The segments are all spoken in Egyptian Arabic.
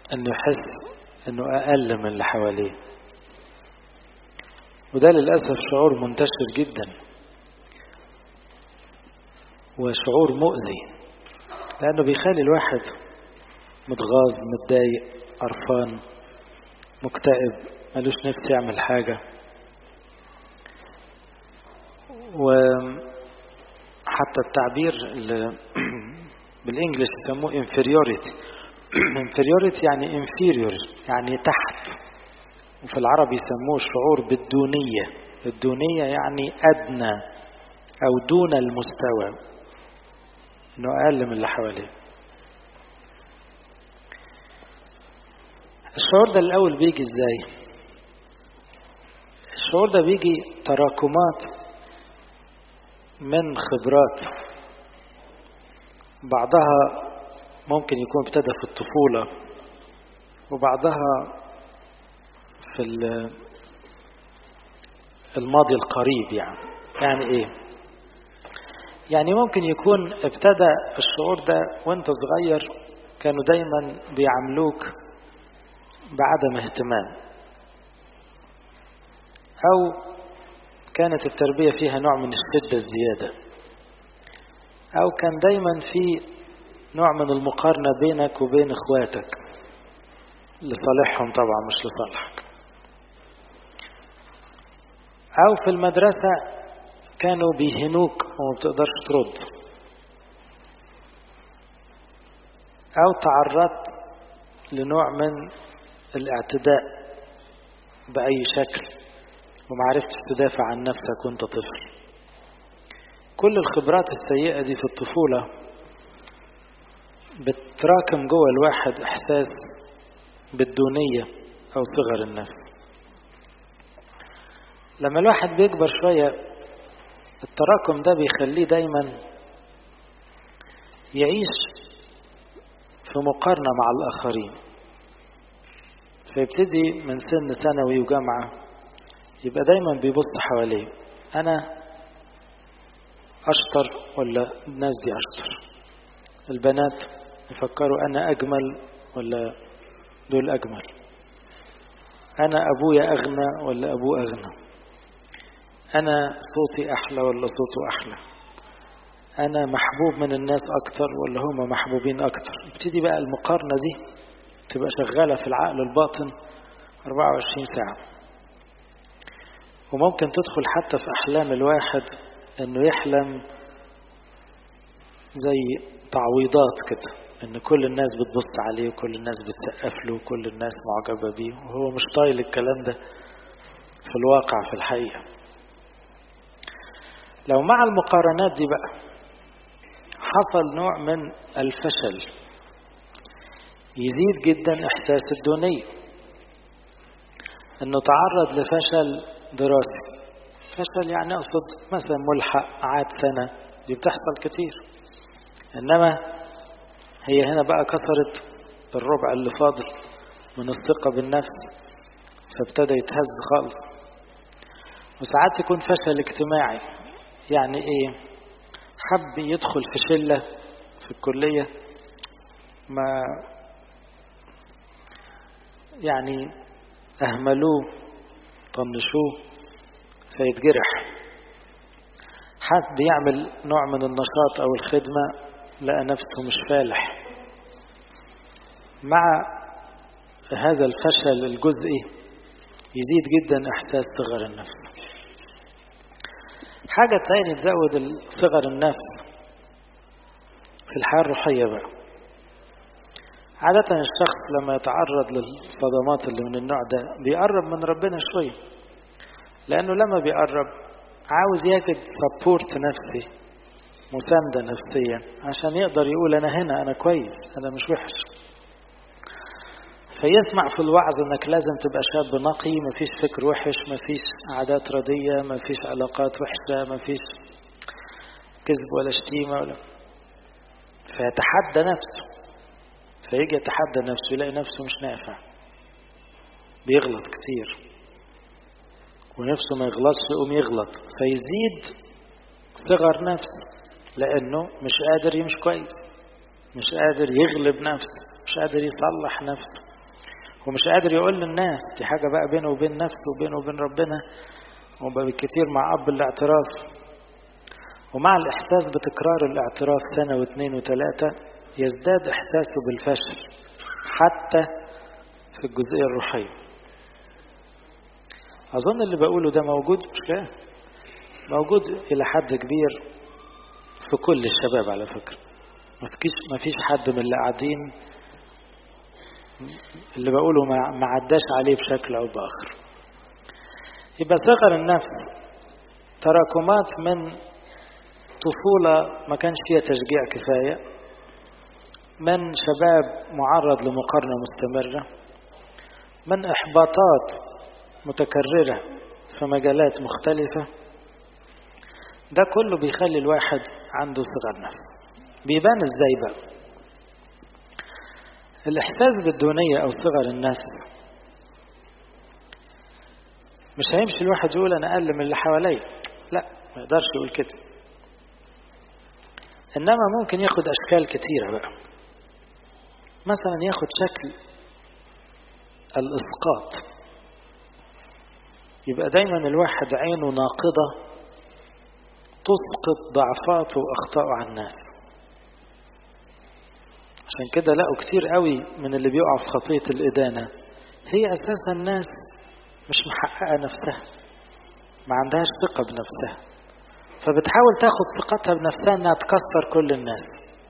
انه يحس انه اقل من اللي حواليه وده للأسف شعور منتشر جدا وشعور مؤذي لأنه بيخلي الواحد متغاظ متضايق قرفان مكتئب ملوش نفس يعمل حاجة وحتى التعبير بالانجلش يسموه inferiority inferiority يعني inferior يعني تحت وفي العربي يسموه شعور بالدونية الدونية يعني أدنى أو دون المستوى إنه أقل من اللي حواليه الشعور ده الأول بيجي إزاي الشعور ده بيجي تراكمات من خبرات بعضها ممكن يكون ابتدى في الطفولة وبعضها في الماضي القريب يعني يعني ايه يعني ممكن يكون ابتدى الشعور ده وانت صغير كانوا دايما بيعاملوك بعدم اهتمام او كانت التربية فيها نوع من الشدة الزيادة او كان دايما في نوع من المقارنة بينك وبين اخواتك لصالحهم طبعا مش لصالحك أو في المدرسة كانوا بيهنوك وما بتقدرش ترد أو تعرضت لنوع من الاعتداء بأي شكل ومعرفتش تدافع عن نفسك وانت طفل كل الخبرات السيئة دي في الطفولة بتراكم جوه الواحد إحساس بالدونية أو صغر النفس لما الواحد بيكبر شوية التراكم ده بيخليه دايما يعيش في مقارنة مع الآخرين فيبتدي من سن ثانوي وجامعة يبقى دايما بيبص حواليه أنا أشطر ولا الناس دي أشطر البنات يفكروا أنا أجمل ولا دول أجمل أنا أبويا أغنى ولا أبوه أغنى أنا صوتي أحلى ولا صوته أحلى أنا محبوب من الناس أكتر ولا هم محبوبين أكتر يبتدي بقى المقارنة دي تبقى شغالة في العقل الباطن 24 ساعة وممكن تدخل حتى في أحلام الواحد أنه يحلم زي تعويضات كده ان كل الناس بتبص عليه وكل الناس بتسقف له وكل الناس معجبة بيه وهو مش طايل الكلام ده في الواقع في الحقيقة لو مع المقارنات دي بقى حصل نوع من الفشل يزيد جدا احساس الدونية انه تعرض لفشل دراسي فشل يعني اقصد مثلا ملحق عاد سنة دي بتحصل كتير انما هي هنا بقى كسرت الربع اللي فاضل من الثقة بالنفس فابتدى يتهز خالص وساعات يكون فشل اجتماعي يعني ايه حب يدخل في شلة في الكلية ما يعني أهملوه طنشوه فيتجرح حد يعمل نوع من النشاط أو الخدمة لقى نفسه مش فالح مع هذا الفشل الجزئي يزيد جدا إحساس صغر النفس حاجة تاني تزود صغر النفس في الحياة الروحية بقى عادة الشخص لما يتعرض للصدمات اللي من النوع ده بيقرب من ربنا شوية لأنه لما بيقرب عاوز يجد سبورت نفسي مساندة نفسيا عشان يقدر يقول أنا هنا أنا كويس أنا مش وحش فيسمع في الوعظ انك لازم تبقى شاب نقي مفيش فكر وحش مفيش عادات ردية مفيش علاقات وحشة مفيش كذب ولا شتيمة ولا فيتحدى نفسه فيجي يتحدى نفسه يلاقي نفسه مش نافع بيغلط كتير ونفسه ما يغلطش يقوم يغلط فيزيد صغر نفسه لأنه مش قادر يمشي كويس مش قادر يغلب نفسه مش قادر يصلح نفسه ومش قادر يقول للناس دي حاجة بقى بينه وبين نفسه وبينه وبين ربنا وبقى بالكتير مع أب الاعتراف ومع الإحساس بتكرار الاعتراف سنة واثنين وثلاثة يزداد إحساسه بالفشل حتى في الجزئية الروحية أظن اللي بقوله ده موجود مش كده موجود إلى حد كبير في كل الشباب على فكرة ما فيش حد من اللي قاعدين اللي بقوله ما عداش عليه بشكل أو بآخر يبقى صغر النفس تراكمات من طفولة ما كانش فيها تشجيع كفاية من شباب معرض لمقارنة مستمرة من إحباطات متكررة في مجالات مختلفة ده كله بيخلي الواحد عنده صغر نفس بيبان ازاي بقى الإحساس بالدونية أو صغر النفس مش هيمشي الواحد يقول أنا أقل من اللي حواليا لا ما يقدرش يقول كده إنما ممكن ياخد أشكال كتيرة بقى مثلا ياخد شكل الإسقاط يبقى دايما الواحد عينه ناقضة تسقط ضعفاته وأخطاءه على الناس عشان كده لقوا كتير قوي من اللي بيقعوا في خطية الإدانة هي أساسا الناس مش محققة نفسها ما عندهاش ثقة بنفسها فبتحاول تاخد ثقتها بنفسها انها تكسر كل الناس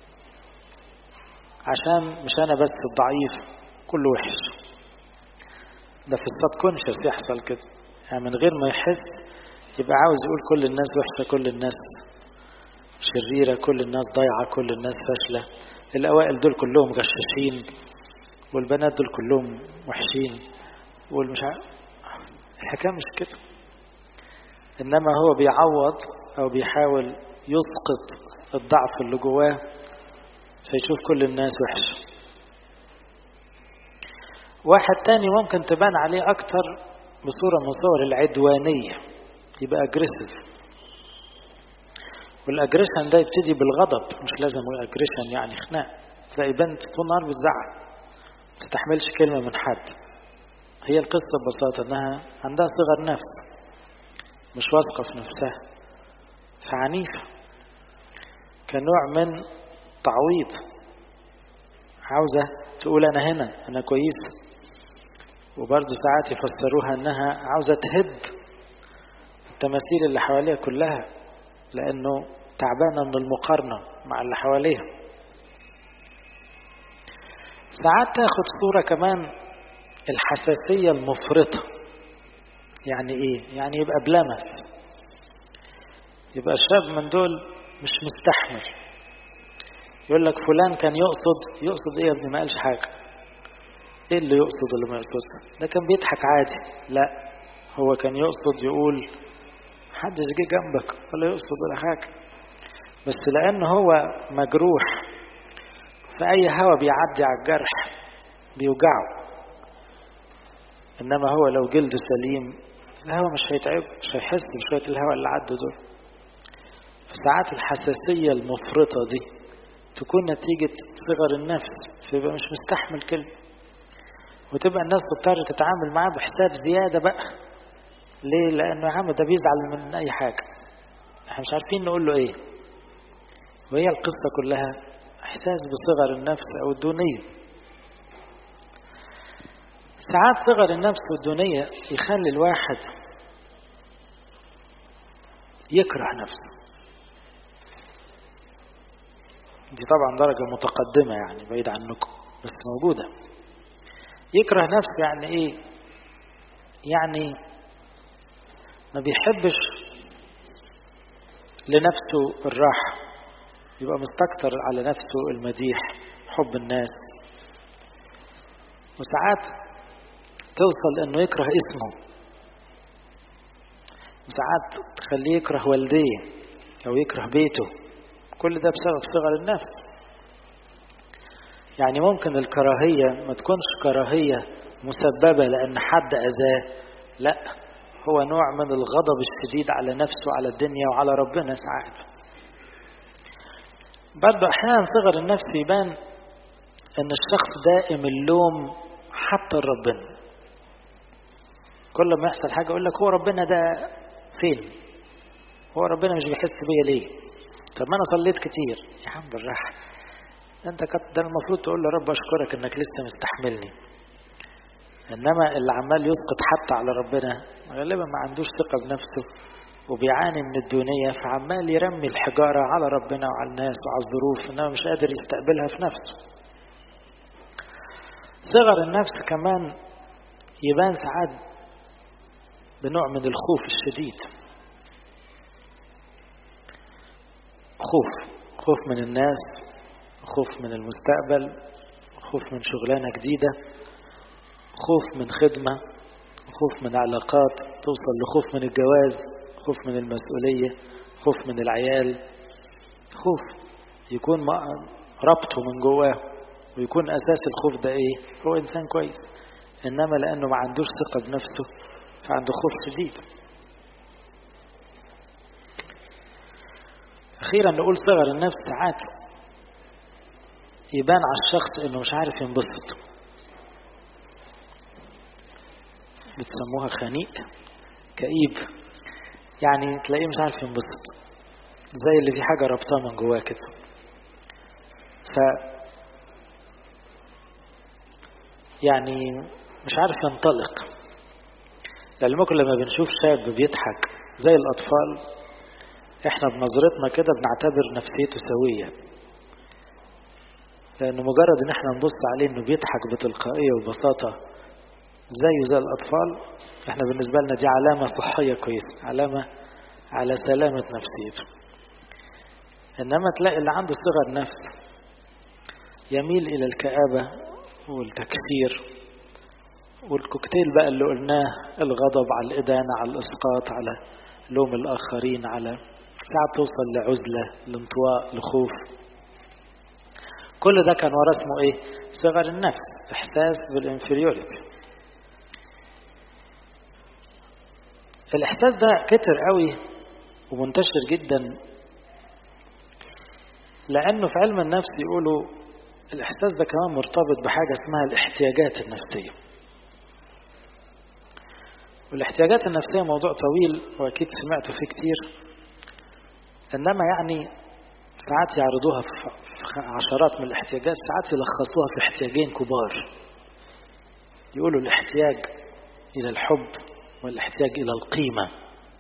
عشان مش انا بس الضعيف كله وحش ده في السبكونشس يحصل كده يعني من غير ما يحس يبقى عاوز يقول كل الناس وحشة كل الناس شريرة كل الناس ضايعة كل الناس فاشلة الأوائل دول كلهم غشاشين والبنات دول كلهم وحشين والمش عارف الحكاية مش كده إنما هو بيعوض أو بيحاول يسقط الضعف اللي جواه فيشوف كل الناس وحش واحد تاني ممكن تبان عليه أكتر بصورة من صور العدوانية يبقى أجريسيف والأجريشن ده يبتدي بالغضب مش لازم الأجريشن يعني خناق تلاقي بنت طول النهار بتزعق ما تستحملش كلمة من حد هي القصة ببساطة إنها عندها صغر نفس مش واثقة في نفسها فعنيفة كنوع من تعويض عاوزة تقول أنا هنا أنا كويسة وبرضه ساعات يفسروها أنها عاوزة تهد التماثيل اللي حواليها كلها لأنه تعبانة من المقارنة مع اللي حواليها ساعات تاخد صورة كمان الحساسية المفرطة يعني ايه يعني يبقى بلمس يبقى الشاب من دول مش مستحمل يقول لك فلان كان يقصد يقصد ايه يا ابني ما قالش حاجة ايه اللي يقصد اللي ما يقصدش ده كان بيضحك عادي لا هو كان يقصد يقول محدش جه جنبك ولا يقصد ولا حاجة بس لأن هو مجروح فأي هوا بيعدي على الجرح بيوجعه إنما هو لو جلده سليم الهوا مش هيتعب مش هيحس بشوية الهوا اللي عدوا دول فساعات الحساسية المفرطة دي تكون نتيجة صغر النفس فيبقى مش مستحمل كلمة وتبقى الناس تضطر تتعامل معاه بحساب زيادة بقى ليه؟ لأنه يا عم ده بيزعل من أي حاجة احنا مش عارفين نقول له إيه وهي القصة كلها إحساس بصغر النفس أو الدونية ساعات صغر النفس والدونية يخلي الواحد يكره نفسه دي طبعا درجة متقدمة يعني بعيد عنكم بس موجودة يكره نفسه يعني ايه يعني ما بيحبش لنفسه الراحة يبقى مستكتر على نفسه المديح حب الناس وساعات توصل انه يكره اسمه وساعات تخليه يكره والديه او يكره بيته كل ده بسبب صغر النفس يعني ممكن الكراهية ما تكونش كراهية مسببة لأن حد أذاه لا هو نوع من الغضب الشديد على نفسه على الدنيا وعلى ربنا ساعات برضه أحيانا صغر النفس يبان أن الشخص دائم اللوم حتى ربنا كل ما يحصل حاجة يقول لك هو ربنا ده فين هو ربنا مش بيحس بيا ليه طب ما انا صليت كتير يا عم بالراحة انت كت ده المفروض تقول له رب اشكرك انك لسه مستحملني انما اللي عمال يسقط حتى على ربنا غالبا ما عندوش ثقة بنفسه وبيعاني من الدونية فعمال يرمي الحجارة على ربنا وعلى الناس وعلى الظروف انما مش قادر يستقبلها في نفسه صغر النفس كمان يبان ساعات بنوع من الخوف الشديد خوف خوف من الناس خوف من المستقبل خوف من شغلانة جديدة خوف من خدمة خوف من علاقات توصل لخوف من الجواز خوف من المسؤولية خوف من العيال خوف يكون ربطه من جواه ويكون أساس الخوف ده إيه هو إنسان كويس إنما لأنه ما عندوش ثقة بنفسه فعنده خوف شديد أخيرا نقول صغر النفس ساعات يبان على الشخص إنه مش عارف ينبسط بتسموها خنيق كئيب يعني تلاقيه مش عارف ينبسط زي اللي في حاجة ربطاه من جواه كده ف يعني مش عارف ينطلق لأن ممكن لما بنشوف شاب بيضحك زي الأطفال احنا بنظرتنا كده بنعتبر نفسيته سوية لأنه مجرد ان احنا نبص عليه انه بيضحك بتلقائية وبساطة زيه زي الأطفال احنا بالنسبة لنا دي علامة صحية كويسة علامة على سلامة نفسيته إنما تلاقي اللي عنده صغر نفس يميل إلى الكآبة والتكفير والكوكتيل بقى اللي قلناه الغضب على الإدانة على الإسقاط على لوم الآخرين على ساعات توصل لعزلة لانطواء لخوف كل ده كان ورا اسمه ايه صغر النفس احساس بالانفيريوريتي الاحساس ده كتر قوي ومنتشر جدا لانه في علم النفس يقولوا الاحساس ده كمان مرتبط بحاجه اسمها الاحتياجات النفسيه والاحتياجات النفسيه موضوع طويل واكيد سمعتوا فيه كتير انما يعني ساعات يعرضوها في عشرات من الاحتياجات ساعات يلخصوها في احتياجين كبار يقولوا الاحتياج الى الحب والاحتياج الى القيمه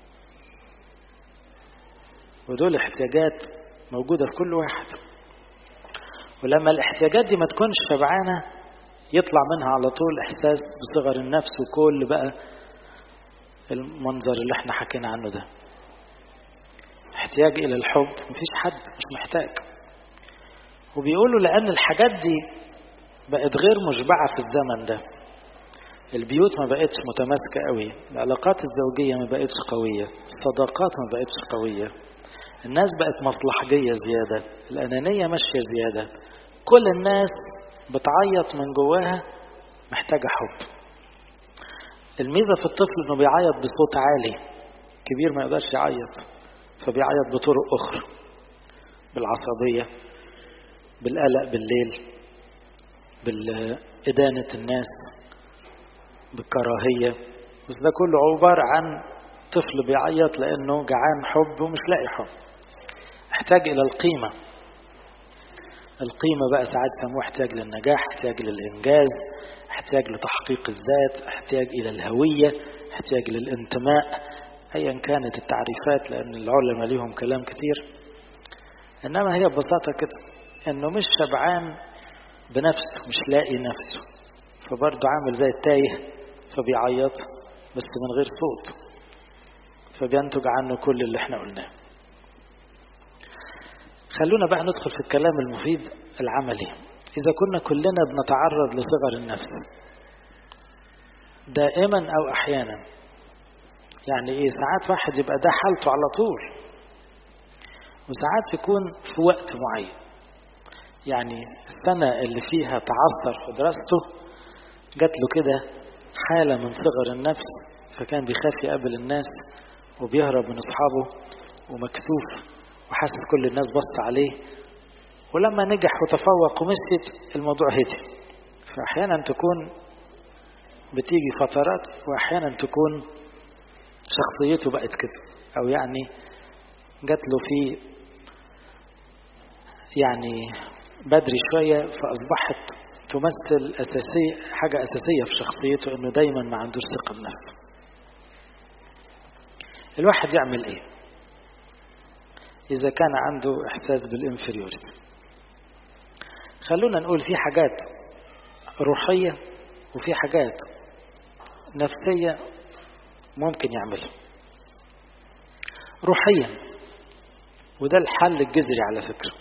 ودول احتياجات موجوده في كل واحد ولما الاحتياجات دي ما تكونش شبعانه يطلع منها على طول احساس بصغر النفس وكل بقى المنظر اللي احنا حكينا عنه ده احتياج الى الحب مفيش حد مش محتاج وبيقولوا لان الحاجات دي بقت غير مشبعه في الزمن ده البيوت ما بقتش متماسكه قوي العلاقات الزوجيه ما بقتش قويه الصداقات ما بقتش قويه الناس بقت مصلحجيه زياده الانانيه ماشيه زياده كل الناس بتعيط من جواها محتاجه حب الميزه في الطفل انه بيعيط بصوت عالي كبير ما يقدرش يعيط فبيعيط بطرق أخرى بالعصبية بالقلق بالليل بالإدانة الناس بالكراهية بس ده كله عبارة عن طفل بيعيط لأنه جعان حب ومش لاقي حب احتاج إلى القيمة القيمة بقى ساعات يسموه احتياج للنجاح احتياج للإنجاز احتياج لتحقيق الذات احتياج إلى الهوية احتياج للانتماء ايا كانت التعريفات لان العلماء ليهم كلام كتير انما هي ببساطه كده انه مش شبعان بنفسه مش لاقي نفسه فبرضه عامل زي التايه فبيعيط بس من غير صوت فبينتج عنه كل اللي احنا قلناه خلونا بقى ندخل في الكلام المفيد العملي اذا كنا كلنا بنتعرض لصغر النفس دائما او احيانا يعني ايه ساعات واحد يبقى ده حالته على طول وساعات يكون في وقت معين يعني السنة اللي فيها تعثر في دراسته جات له كده حالة من صغر النفس فكان بيخاف يقابل الناس وبيهرب من أصحابه ومكسوف وحاسس كل الناس بصت عليه ولما نجح وتفوق ومشيت الموضوع هدي فأحيانا تكون بتيجي فترات وأحيانا تكون شخصيته بقت كده أو يعني جات له في يعني بدري شوية فأصبحت تمثل أساسية حاجة أساسية في شخصيته إنه دايما ما عندوش ثقة بنفسه الواحد يعمل إيه إذا كان عنده إحساس بالإنفريوريتي خلونا نقول في حاجات روحية وفي حاجات نفسية ممكن يعملها روحيا وده الحل الجذري على فكرة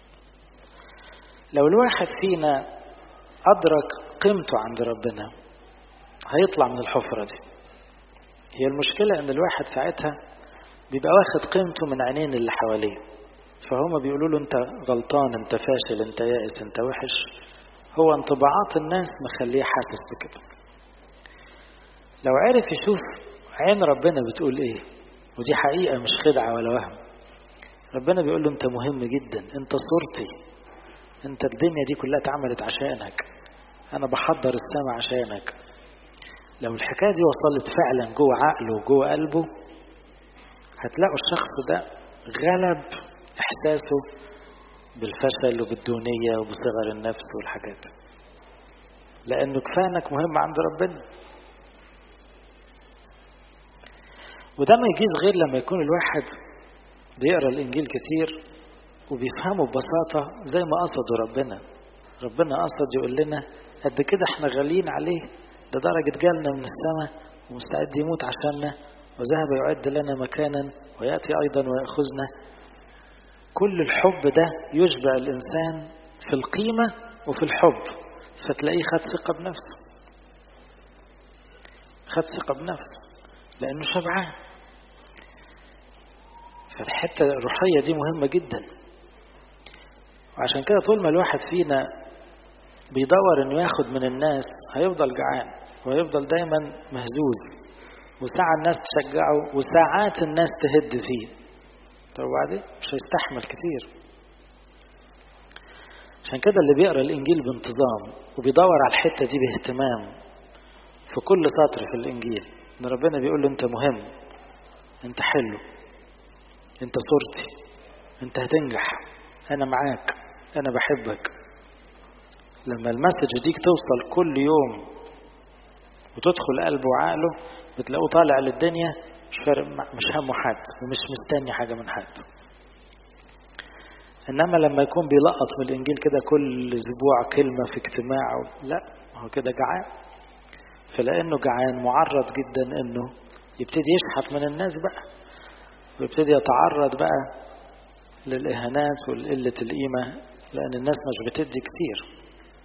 لو الواحد فينا أدرك قيمته عند ربنا هيطلع من الحفرة دي هي المشكلة إن الواحد ساعتها بيبقى واخد قيمته من عينين اللي حواليه فهم بيقولوا له أنت غلطان أنت فاشل أنت يائس أنت وحش هو انطباعات الناس مخليه حاسس بكده لو عرف يشوف عين ربنا بتقول ايه ودي حقيقة مش خدعة ولا وهم ربنا بيقول له انت مهم جدا انت صورتي انت الدنيا دي كلها اتعملت عشانك انا بحضر السماء عشانك لو الحكاية دي وصلت فعلا جوه عقله وجوه قلبه هتلاقوا الشخص ده غلب احساسه بالفشل وبالدونية وبصغر النفس والحاجات لأنه كفاية إنك مهم عند ربنا وده ما يجيز غير لما يكون الواحد بيقرا الإنجيل كتير وبيفهمه ببساطة زي ما قصده ربنا ربنا قصد يقول لنا قد كده احنا غاليين عليه ده درجة جالنا من السماء ومستعد يموت عشاننا وذهب يعد لنا مكانا ويأتي أيضا ويأخذنا كل الحب ده يشبع الإنسان في القيمة وفي الحب فتلاقيه خد ثقة بنفسه خد ثقة بنفسه لأنه شبعان فالحتة الروحية دي مهمة جدا وعشان كده طول ما الواحد فينا بيدور انه ياخد من الناس هيفضل جعان وهيفضل دايما مهزوز وساعة الناس تشجعه وساعات الناس تهد فيه طب وبعدين مش هيستحمل كتير عشان كده اللي بيقرا الانجيل بانتظام وبيدور على الحته دي باهتمام في كل سطر في الانجيل ان ربنا بيقول له انت مهم انت حلو انت صورتي انت هتنجح انا معاك انا بحبك لما المسج دي توصل كل يوم وتدخل قلبه وعقله بتلاقوه طالع للدنيا مش فارق مش همه حد ومش مستني حاجة من حد إنما لما يكون بيلقط من الإنجيل كده كل أسبوع كلمة في اجتماع لا هو كده جعان فلأنه جعان معرض جدا إنه يبتدي يشحت من الناس بقى ويبتدي يتعرض بقى للإهانات والقلة القيمة لأن الناس مش بتدي كتير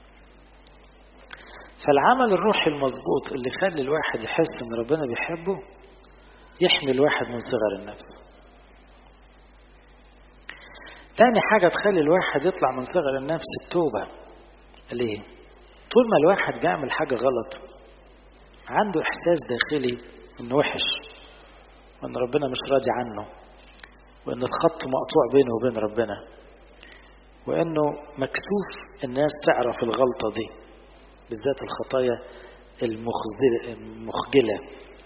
فالعمل الروحي المظبوط اللي يخلي الواحد يحس ان ربنا بيحبه يحمي الواحد من صغر النفس تاني حاجة تخلي الواحد يطلع من صغر النفس التوبة ليه طول ما الواحد بيعمل حاجة غلط عنده إحساس داخلي إنه وحش وإن ربنا مش راضي عنه وإن الخط مقطوع بينه وبين ربنا وإنه مكسوف الناس تعرف الغلطة دي بالذات الخطايا المخجلة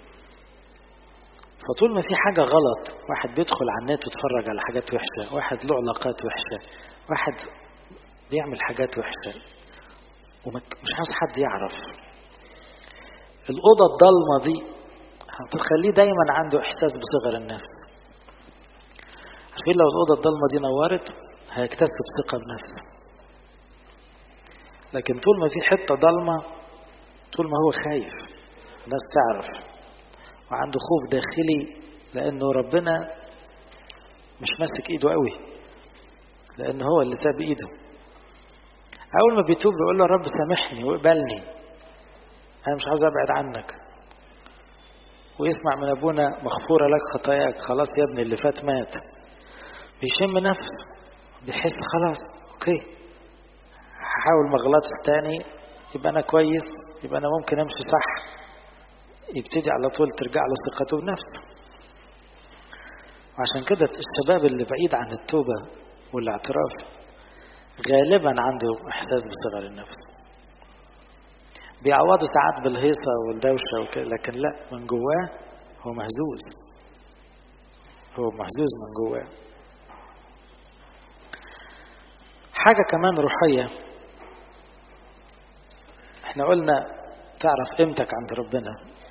فطول ما في حاجة غلط واحد بيدخل على النت ويتفرج على حاجات وحشة واحد له علاقات وحشة واحد بيعمل حاجات وحشة ومش عاوز حد يعرف الأوضة الضلمة دي هتخليه دايما عنده إحساس بصغر النفس عارفين لو الأوضة الضلمة دي نورت هيكتسب ثقة بنفسه لكن طول ما في حتة ضلمة طول ما هو خايف الناس تعرف وعنده خوف داخلي لأنه ربنا مش ماسك إيده قوي لأن هو اللي ساب إيده أول ما بيتوب بيقول له رب سامحني واقبلني أنا مش عاوز أبعد عنك ويسمع من أبونا مغفورة لك خطاياك خلاص يا ابني اللي فات مات بيشم نفسه بيحس خلاص أوكي هحاول ما اغلطش تاني يبقى أنا كويس يبقى أنا ممكن أمشي صح يبتدي على طول ترجع له ثقته بنفسه وعشان كده الشباب اللي بعيد عن التوبة والاعتراف غالبا عنده إحساس بصغر النفس بيعوضوا ساعات بالهيصة والدوشة وكده لكن لا من جواه هو مهزوز هو مهزوز من جواه حاجة كمان روحية احنا قلنا تعرف قيمتك عند ربنا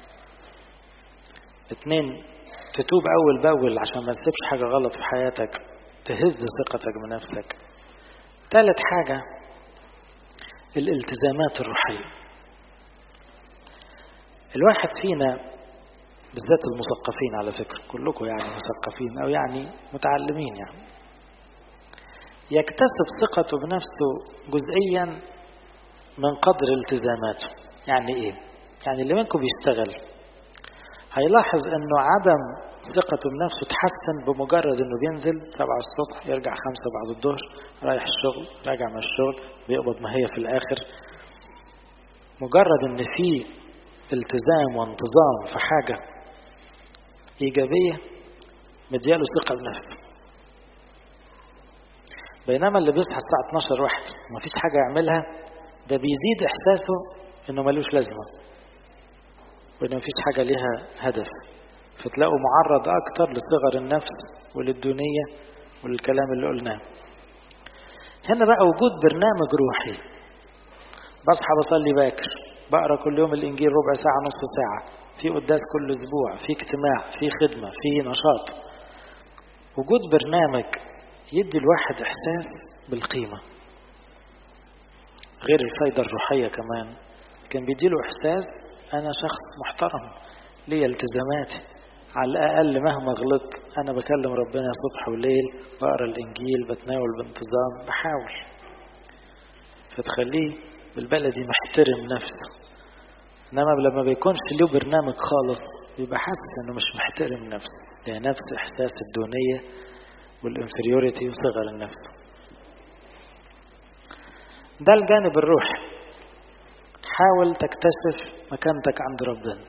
اتنين تتوب أول بأول عشان ما تسيبش حاجة غلط في حياتك تهز ثقتك بنفسك تالت حاجة الالتزامات الروحية الواحد فينا بالذات المثقفين على فكرة كلكم يعني مثقفين أو يعني متعلمين يعني يكتسب ثقته بنفسه جزئيا من قدر التزاماته يعني ايه يعني اللي منكم بيشتغل هيلاحظ انه عدم ثقته بنفسه تحسن بمجرد انه بينزل سبعة الصبح يرجع خمسة بعد الظهر رايح الشغل راجع من الشغل بيقبض ما هي في الاخر مجرد ان في التزام وانتظام في حاجة ايجابية مدياله ثقة بنفسه بينما اللي بيصحى الساعة 12 واحد ومفيش حاجة يعملها ده بيزيد إحساسه إنه ملوش لازمة وإنه مفيش حاجة ليها هدف فتلاقوا معرض أكتر لصغر النفس وللدونية وللكلام اللي قلناه هنا بقى وجود برنامج روحي بصحى بصلي باكر بقرا كل يوم الإنجيل ربع ساعة نص ساعة في قداس كل أسبوع في اجتماع في خدمة في نشاط وجود برنامج يدي الواحد إحساس بالقيمة غير الفايدة الروحية كمان كان بيديله إحساس أنا شخص محترم لي التزاماتي على الأقل مهما غلطت أنا بكلم ربنا صبح وليل بقرا الإنجيل بتناول بانتظام بحاول فتخليه بالبلدي محترم نفسه إنما لما بيكونش له برنامج خالص بيبقى حاسس إنه مش محترم نفسه هي نفس إحساس الدونية والانفريوريتي وصغر النفس ده الجانب الروحي حاول تكتشف مكانتك عند ربنا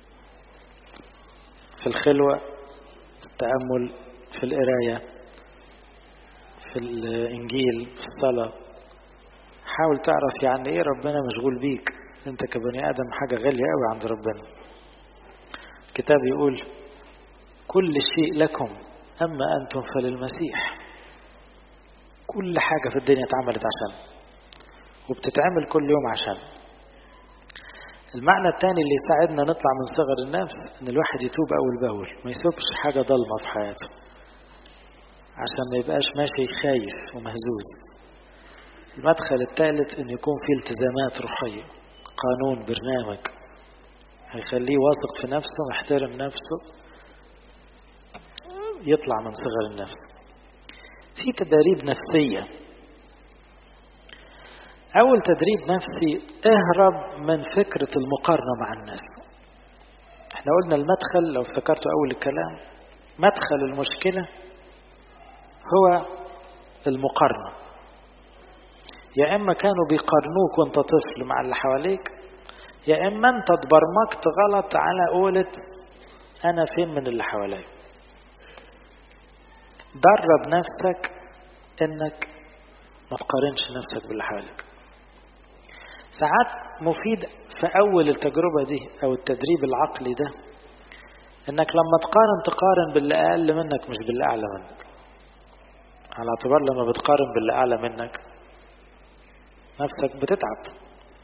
في الخلوة في التأمل في القراية في الإنجيل في الصلاة حاول تعرف يعني إيه ربنا مشغول بيك أنت كبني آدم حاجة غالية قوي عند ربنا الكتاب يقول كل شيء لكم أما أنتم فللمسيح كل حاجة في الدنيا اتعملت عشان وبتتعمل كل يوم عشان المعنى الثاني اللي يساعدنا نطلع من صغر النفس ان الواحد يتوب اول باول ما يسيبش حاجة ضلمة في حياته عشان ما يبقاش ماشي خايف ومهزوز المدخل الثالث ان يكون فيه التزامات روحية قانون برنامج هيخليه واثق في نفسه محترم نفسه يطلع من صغر النفس في تدريب نفسية أول تدريب نفسي اهرب من فكرة المقارنة مع الناس احنا قلنا المدخل لو افتكرتوا أول الكلام مدخل المشكلة هو المقارنة يا إما كانوا بيقارنوك وانت طفل مع اللي حواليك يا إما انت اتبرمجت غلط على قولة أنا فين من اللي حواليا درب نفسك انك ما تقارنش نفسك باللي حواليك ساعات مفيد في اول التجربة دي او التدريب العقلي ده انك لما تقارن تقارن باللي اقل منك مش باللي اعلى منك على اعتبار لما بتقارن باللي اعلى منك نفسك بتتعب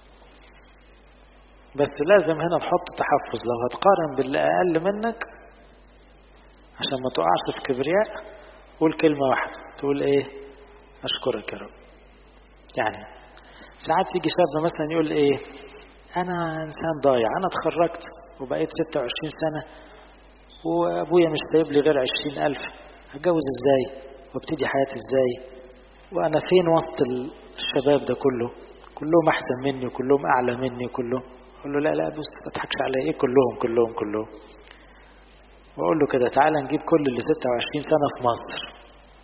بس لازم هنا نحط تحفظ لو هتقارن باللي اقل منك عشان ما تقعش في كبرياء قول كلمة واحدة تقول ايه اشكرك يا رب يعني ساعات يجي شاب مثلا يقول ايه انا انسان ضايع انا اتخرجت وبقيت 26 سنة وابويا مش سايب لي غير 20 الف هتجوز ازاي وابتدي حياتي ازاي وانا فين وسط الشباب ده كله كلهم احسن مني وكلهم اعلى مني وكلهم اقول له لا لا بص ما تضحكش عليا ايه كلهم كلهم كلهم واقول له كده تعالى نجيب كل اللي 26 سنة في مصر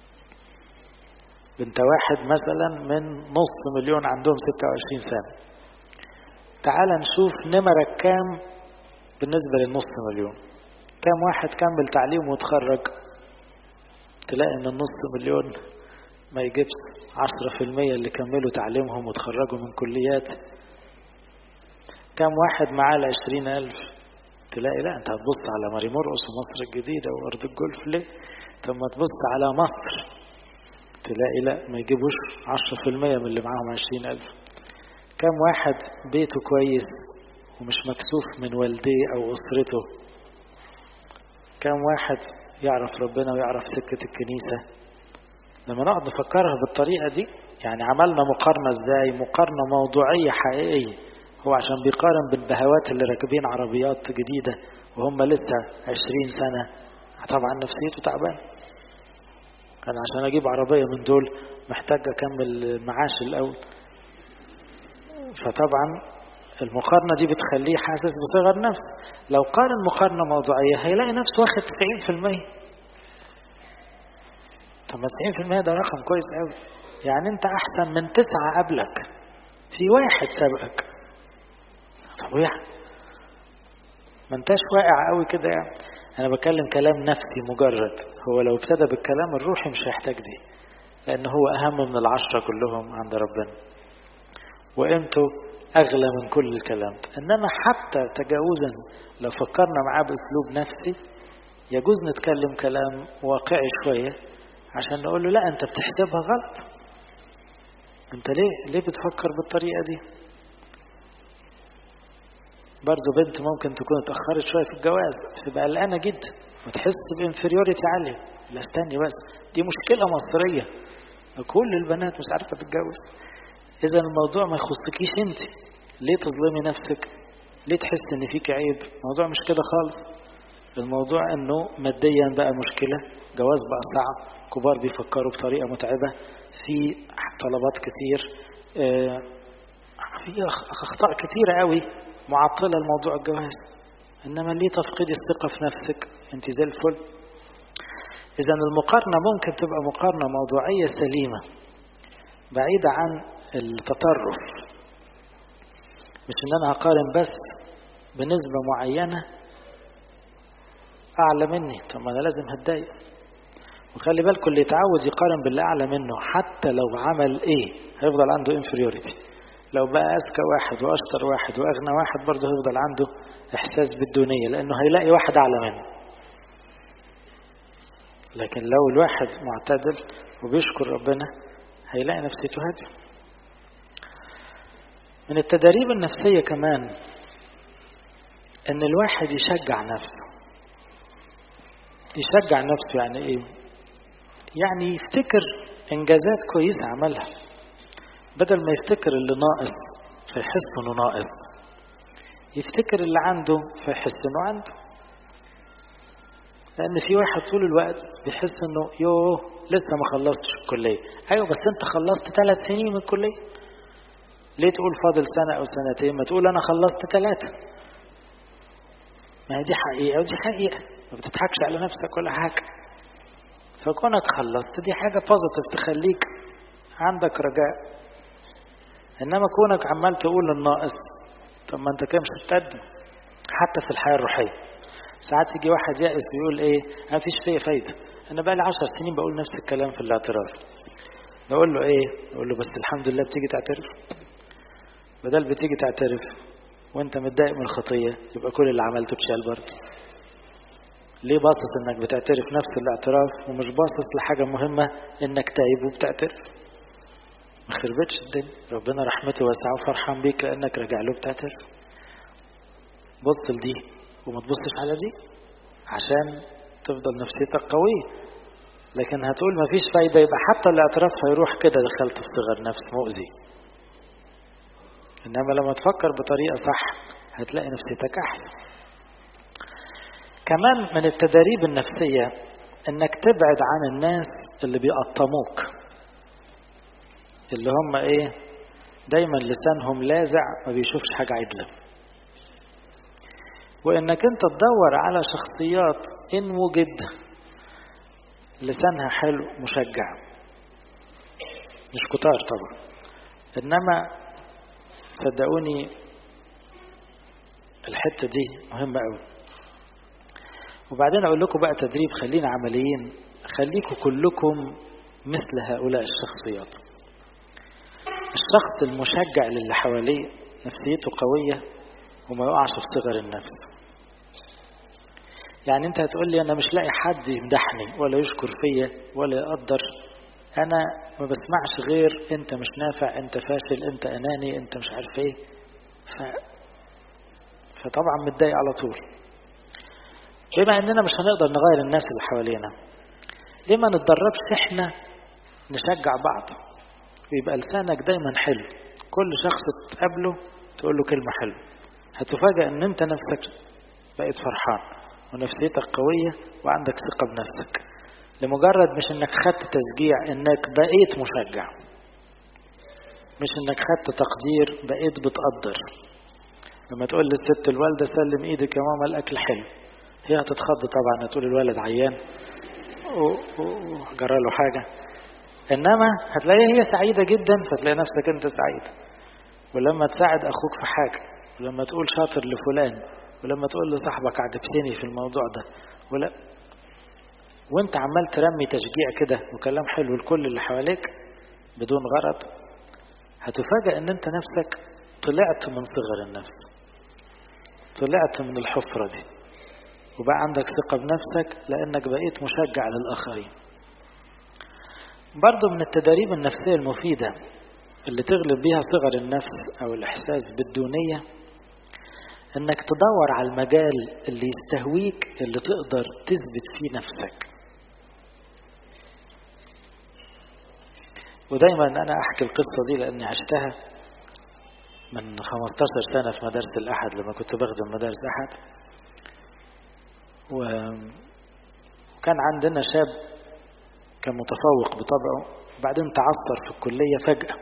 بنت واحد مثلا من نص مليون عندهم 26 سنة تعالى نشوف نمرك كام بالنسبة للنص مليون كام واحد كمل تعليم وتخرج تلاقي ان النص مليون ما يجيبش عشرة في المية اللي كملوا تعليمهم وتخرجوا من كليات كم واحد معاه العشرين ألف تلاقي لا أنت هتبص على ماري مرقص ومصر الجديدة وأرض الجولف ليه طب ما تبص على مصر تلاقي لا ما يجيبوش عشرة في المية من اللي معاهم عشرين ألف كم واحد بيته كويس ومش مكسوف من والديه أو أسرته كم واحد يعرف ربنا ويعرف سكة الكنيسة لما نقعد نفكرها بالطريقة دي يعني عملنا مقارنة ازاي مقارنة موضوعية حقيقية هو عشان بيقارن بالبهوات اللي راكبين عربيات جديدة وهم لسه عشرين سنة طبعا نفسيته تعبان أنا عشان أجيب عربية من دول محتاج أكمل معاش الأول فطبعا المقارنة دي بتخليه حاسس بصغر نفس لو قارن مقارنة موضوعية هيلاقي نفسه واخد 90% طب ما 90% ده رقم كويس قوي يعني انت احسن من تسعة قبلك في واحد سابقك طب يعني ما انتش واقع قوي كده يعني انا بكلم كلام نفسي مجرد هو لو ابتدى بالكلام الروحي مش هيحتاج دي لان هو اهم من العشرة كلهم عند ربنا وقيمته اغلى من كل الكلام ده انما حتى تجاوزا لو فكرنا معاه باسلوب نفسي يجوز نتكلم كلام واقعي شويه عشان نقول له لا انت بتحسبها غلط انت ليه ليه بتفكر بالطريقه دي برضه بنت ممكن تكون اتاخرت شويه في الجواز تبقى قلقانه جدا وتحس بانفيريوريتي عاليه لا استني بس دي مشكله مصريه كل البنات مش عارفه تتجوز اذا الموضوع ما يخصكيش انت ليه تظلمي نفسك ليه تحس ان فيك عيب الموضوع مش كده خالص الموضوع انه ماديا بقى مشكله جواز بقى صعب كبار بيفكروا بطريقة متعبة في طلبات كتير في أخطاء كتيرة قوي معطلة لموضوع الجواز إنما ليه تفقدي الثقة في نفسك أنت زي الفل إذا المقارنة ممكن تبقى مقارنة موضوعية سليمة بعيدة عن التطرف مش إن أنا هقارن بس بنسبة معينة أعلى مني طب ما أنا لازم هتضايق وخلي بالكم اللي يتعود يقارن باللي اعلى منه حتى لو عمل ايه هيفضل عنده انفيريوريتي لو بقى اذكى واحد واشطر واحد واغنى واحد برضه هيفضل عنده احساس بالدونيه لانه هيلاقي واحد اعلى منه لكن لو الواحد معتدل وبيشكر ربنا هيلاقي نفسيته هاديه من التدريب النفسيه كمان ان الواحد يشجع نفسه يشجع نفسه يعني ايه يعني يفتكر انجازات كويسة عملها بدل ما يفتكر اللي ناقص فيحس انه ناقص يفتكر اللي عنده فيحس انه عنده لان في واحد طول الوقت بيحس انه يوه لسه ما خلصتش الكلية ايوه بس انت خلصت ثلاث سنين من الكلية ليه تقول فاضل سنة او سنتين ما تقول انا خلصت ثلاثة ما هي دي حقيقة ودي حقيقة ما بتضحكش على نفسك ولا حاجة فكونك خلصت دي حاجة بوزيتيف تخليك عندك رجاء انما كونك عمال تقول الناقص طب ما انت كده مش هتقدم حتى في الحياة الروحية ساعات يجي واحد يأس ويقول ايه ما فيش فيا فايدة انا بقى لي 10 سنين بقول نفس الكلام في الاعتراف نقول له ايه نقول له بس الحمد لله بتيجي تعترف بدل بتيجي تعترف وانت متضايق من الخطية يبقى كل اللي عملته اتشال برضه ليه باصص انك بتعترف نفس الاعتراف ومش باصص لحاجة مهمة انك تايب وبتعترف ما خربتش الدنيا ربنا رحمته واسعة وفرحان بيك لانك راجع له بتعترف بص لدي وما تبصش على دي عشان تفضل نفسيتك قوية لكن هتقول ما فيش فايدة يبقى حتى الاعتراف هيروح كده دخلت في صغر نفس مؤذي انما لما تفكر بطريقة صح هتلاقي نفسيتك احسن كمان من التداريب النفسية انك تبعد عن الناس اللي بيقطموك اللي هم ايه دايما لسانهم لازع ما بيشوفش حاجة عدلة وانك انت تدور على شخصيات ان وجد لسانها حلو مشجع مش كتار طبعا انما صدقوني الحتة دي مهمة قوي وبعدين اقول لكم بقى تدريب خلينا عمليين خليكم كلكم مثل هؤلاء الشخصيات الشخص المشجع للي حواليه نفسيته قوية وما يقعش في صغر النفس يعني انت هتقول لي انا مش لاقي حد يمدحني ولا يشكر فيا ولا يقدر انا ما بسمعش غير انت مش نافع انت فاشل انت اناني انت مش عارف ايه ف... فطبعا متضايق على طول بما اننا مش هنقدر نغير الناس اللي حوالينا ليه ما نتدربش احنا نشجع بعض ويبقى لسانك دايما حلو كل شخص تقابله تقول له كلمة حلوة هتفاجأ ان انت نفسك بقيت فرحان ونفسيتك قوية وعندك ثقة بنفسك لمجرد مش انك خدت تشجيع انك بقيت مشجع مش انك خدت تقدير بقيت بتقدر لما تقول للست الوالدة سلم ايدك يا ماما الاكل حلو هي هتتخض طبعا هتقول الولد عيان وجرى له حاجة انما هتلاقيها هي سعيدة جدا فتلاقي نفسك انت سعيد ولما تساعد اخوك في حاجة ولما تقول شاطر لفلان ولما تقول لصاحبك عجبتني في الموضوع ده ولا وانت عمال ترمي تشجيع كده وكلام حلو لكل اللي حواليك بدون غرض هتفاجأ ان انت نفسك طلعت من صغر النفس طلعت من الحفرة دي وبقى عندك ثقة بنفسك لانك بقيت مشجع للآخرين برضو من التدريب النفسية المفيدة اللي تغلب بيها صغر النفس او الاحساس بالدونية انك تدور على المجال اللي يستهويك اللي تقدر تثبت فيه نفسك ودايما انا احكي القصة دي لاني عشتها من 15 سنة في مدارس الاحد لما كنت بخدم مدارس احد وكان عندنا شاب كان متفوق بطبعه بعدين تعثر في الكلية فجأة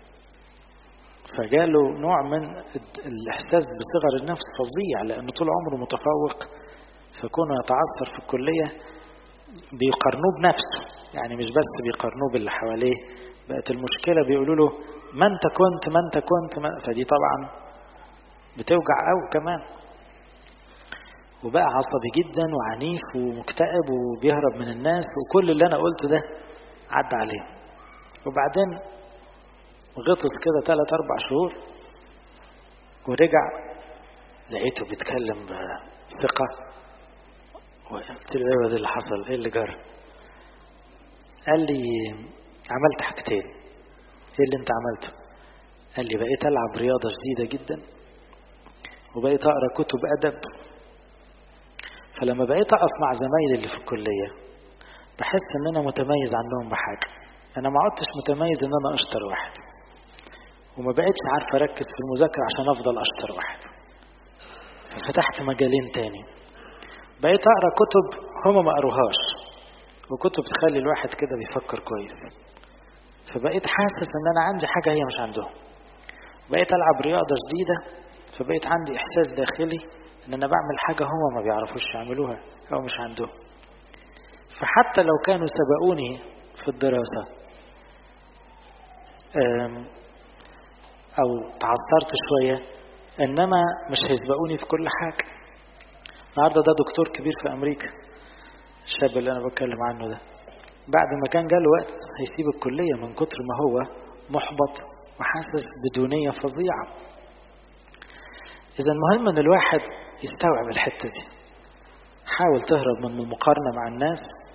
فجاله نوع من الإحساس بصغر النفس فظيع لأنه طول عمره متفوق فكونه يتعثر في الكلية بيقارنوه بنفسه يعني مش بس بيقارنوه باللي حواليه بقت المشكلة بيقولوا له ما انت كنت ما انت كنت ما فدي طبعا بتوجع قوي كمان وبقى عصبي جدا وعنيف ومكتئب وبيهرب من الناس وكل اللي انا قلته ده عدى عليه وبعدين غطس كده ثلاث أربع شهور ورجع لقيته بيتكلم بثقة وقلت له ايه اللي حصل ايه اللي جرى قال لي عملت حاجتين ايه اللي انت عملته قال لي بقيت العب رياضة جديدة جدا وبقيت اقرا كتب ادب فلما بقيت اقف مع زمايلي اللي في الكلية بحس ان انا متميز عنهم بحاجة انا ما عدتش متميز ان انا اشطر واحد وما بقتش عارف اركز في المذاكرة عشان افضل اشطر واحد ففتحت مجالين تاني بقيت اقرا كتب هما ما قروهاش وكتب تخلي الواحد كده بيفكر كويس فبقيت حاسس ان انا عندي حاجة هي مش عندهم بقيت العب رياضة جديدة فبقيت عندي احساس داخلي ان انا بعمل حاجة هما ما بيعرفوش يعملوها او مش عندهم فحتى لو كانوا سبقوني في الدراسة او تعثرت شوية انما مش هيسبقوني في كل حاجة النهاردة ده دكتور كبير في امريكا الشاب اللي انا بتكلم عنه ده بعد ما كان جاله وقت هيسيب الكلية من كتر ما هو محبط وحاسس بدونية فظيعة اذا المهم ان الواحد يستوعب الحتة دي حاول تهرب من المقارنة مع الناس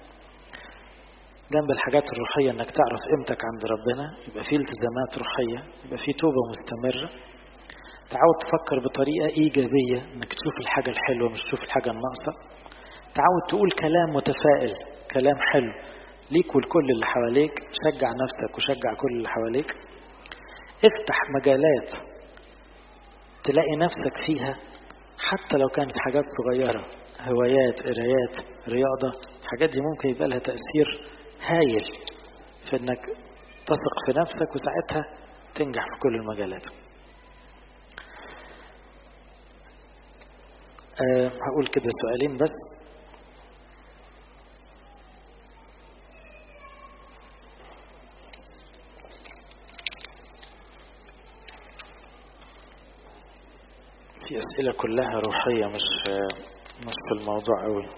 جنب الحاجات الروحية انك تعرف قيمتك عند ربنا يبقى في التزامات روحية يبقى في توبة مستمرة تعود تفكر بطريقة إيجابية انك تشوف الحاجة الحلوة مش تشوف الحاجة الناقصة تعود تقول كلام متفائل كلام حلو ليك ولكل اللي حواليك شجع نفسك وشجع كل اللي حواليك افتح مجالات تلاقي نفسك فيها حتى لو كانت حاجات صغيرة هوايات قرايات رياضة الحاجات دي ممكن يبقى لها تأثير هايل في انك تثق في نفسك وساعتها تنجح في كل المجالات أه هقول كده سؤالين بس في أسئلة كلها روحية مش مش في الموضوع قوي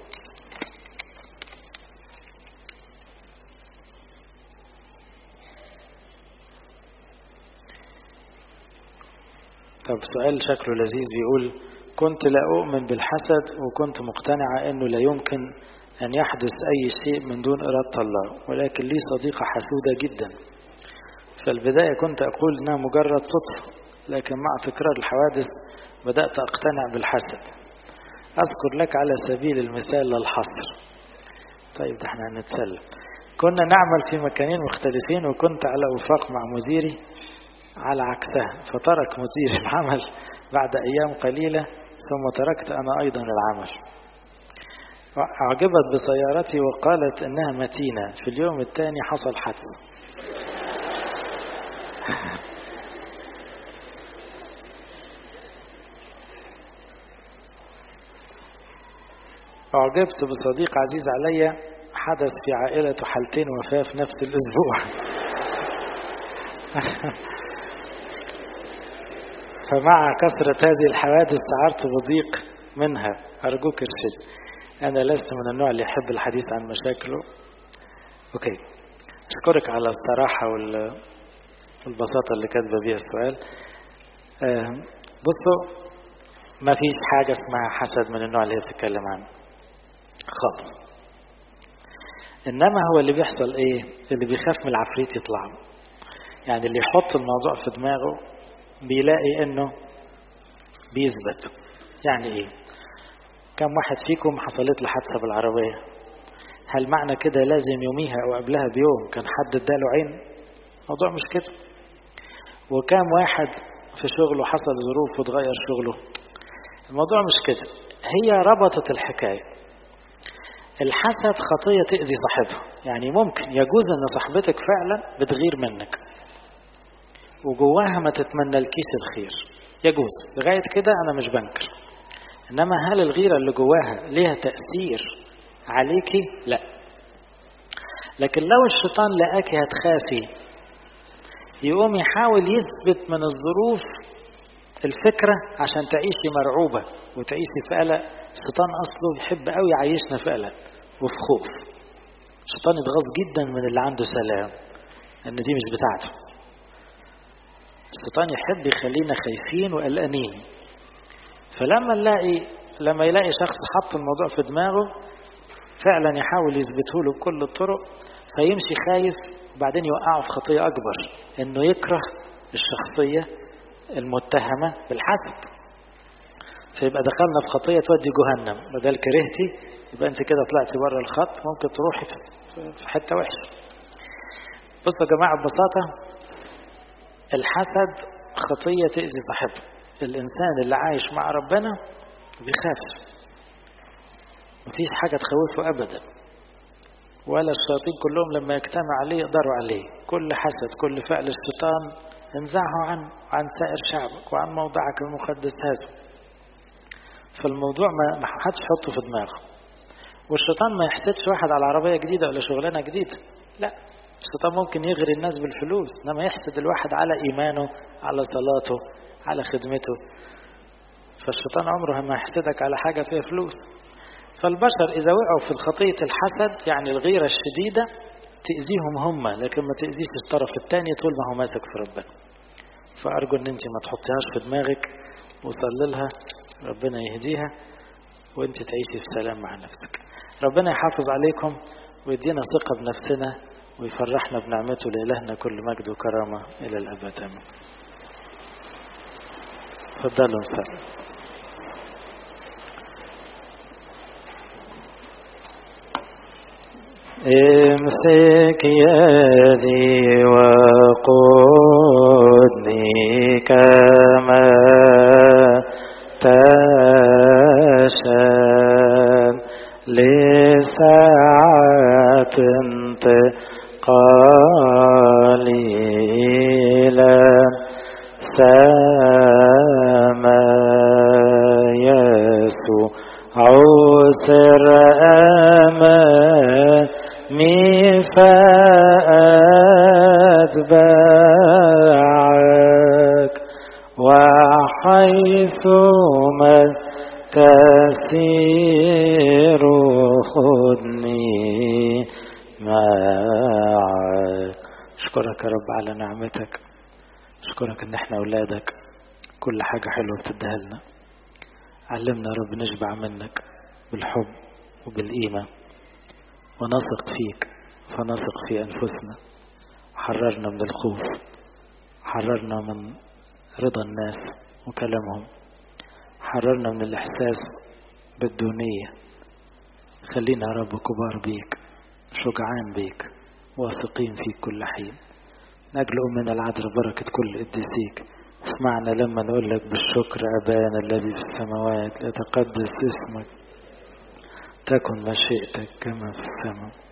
طب سؤال شكله لذيذ بيقول كنت لا أؤمن بالحسد وكنت مقتنعة أنه لا يمكن أن يحدث أي شيء من دون إرادة الله ولكن لي صديقة حسودة جدا في البداية كنت أقول إنها مجرد صدفة لكن مع تكرار الحوادث بدأت أقتنع بالحسد أذكر لك على سبيل المثال للحصر طيب ده احنا هنتسلم كنا نعمل في مكانين مختلفين وكنت على وفاق مع مديري على عكسها فترك مدير العمل بعد أيام قليلة ثم تركت أنا أيضا العمل أعجبت بسيارتي وقالت إنها متينة في اليوم الثاني حصل حدث أعجبت بصديق عزيز علي حدث في عائلته حالتين وفاة في نفس الأسبوع فمع كثرة هذه الحوادث شعرت بضيق منها أرجوك ارشد أنا لست من النوع اللي يحب الحديث عن مشاكله أوكي أشكرك على الصراحة والبساطة اللي كاتبة بيها السؤال بصوا ما فيش حاجة اسمها حسد من النوع اللي هي بتتكلم عنه خالص إنما هو اللي بيحصل إيه اللي بيخاف من العفريت يطلع له يعني اللي يحط الموضوع في دماغه بيلاقي إنه بيثبت يعني إيه كم واحد فيكم حصلت له حادثة بالعربية هل معنى كده لازم يوميها أو قبلها بيوم كان حد اداله عين الموضوع مش كده وكم واحد في شغله حصل ظروف وتغير شغله الموضوع مش كده هي ربطت الحكاية الحسد خطية تأذي صاحبها يعني ممكن يجوز ان صاحبتك فعلا بتغير منك وجواها ما تتمنى الكيس الخير يجوز لغاية كده انا مش بنكر انما هل الغيرة اللي جواها ليها تأثير عليكي لا لكن لو الشيطان لقاكي هتخافي يقوم يحاول يثبت من الظروف الفكرة عشان تعيشي مرعوبة وتعيشي في قلق الشيطان أصله يحب قوي يعيشنا في قلق وفي خوف الشيطان يتغاظ جدا من اللي عنده سلام ان دي مش بتاعته الشيطان يحب يخلينا خايفين وقلقانين فلما نلاقي لما يلاقي شخص حط الموضوع في دماغه فعلا يحاول يثبته له بكل الطرق فيمشي خايف وبعدين يوقعه في خطية أكبر إنه يكره الشخصية المتهمة بالحسد فيبقى دخلنا في خطية تودي جهنم بدل كرهتي يبقى أنت كده طلعتي بره الخط ممكن تروحي في حتة وحشة بصوا يا جماعة ببساطة الحسد خطية تأذي صاحبه الإنسان اللي عايش مع ربنا بيخاف مفيش حاجة تخوفه أبدا ولا الشياطين كلهم لما يجتمع عليه يقدروا عليه كل حسد كل فعل الشيطان انزعه عنه وعن سائر شعبك وعن موضعك المقدس هذا فالموضوع ما حدش يحطه في دماغه والشيطان ما يحسدش واحد على عربية جديدة ولا شغلانة جديدة لا الشيطان ممكن يغري الناس بالفلوس انما يحسد الواحد على ايمانه على صلاته على خدمته فالشيطان عمره ما يحسدك على حاجة فيها فلوس فالبشر إذا وقعوا في خطية الحسد يعني الغيرة الشديدة تأذيهم هم لكن ما تأذيش الطرف الثاني طول ما هو ماسك في ربنا فأرجو أن أنت ما تحطيهاش في دماغك وصلي لها ربنا يهديها وأنت تعيشي في سلام مع نفسك ربنا يحافظ عليكم ويدينا ثقة بنفسنا ويفرحنا بنعمته لإلهنا كل مجد وكرامة إلى الأبد آمين تفضلوا نصلي امسك يدي وقودني كما تشاء لساعة قليلا سما يسوع عسر أمامي فأتبعك وحيثما تسير خذني معك أشكرك يا رب على نعمتك أشكرك إن إحنا أولادك كل حاجة حلوة بتديها لنا علمنا يا رب نشبع منك بالحب وبالقيمة ونثق فيك فنثق في أنفسنا حررنا من الخوف حررنا من رضا الناس وكلامهم حررنا من الإحساس بالدونية خلينا يا رب كبار بيك شجعان بيك واثقين فيك كل حين نجل أمنا العذراء بركة كل قديسيك اسمعنا لما نقول لك بالشكر أبانا الذي في السماوات ليتقدس اسمك تكن مشيئتك كما في السماء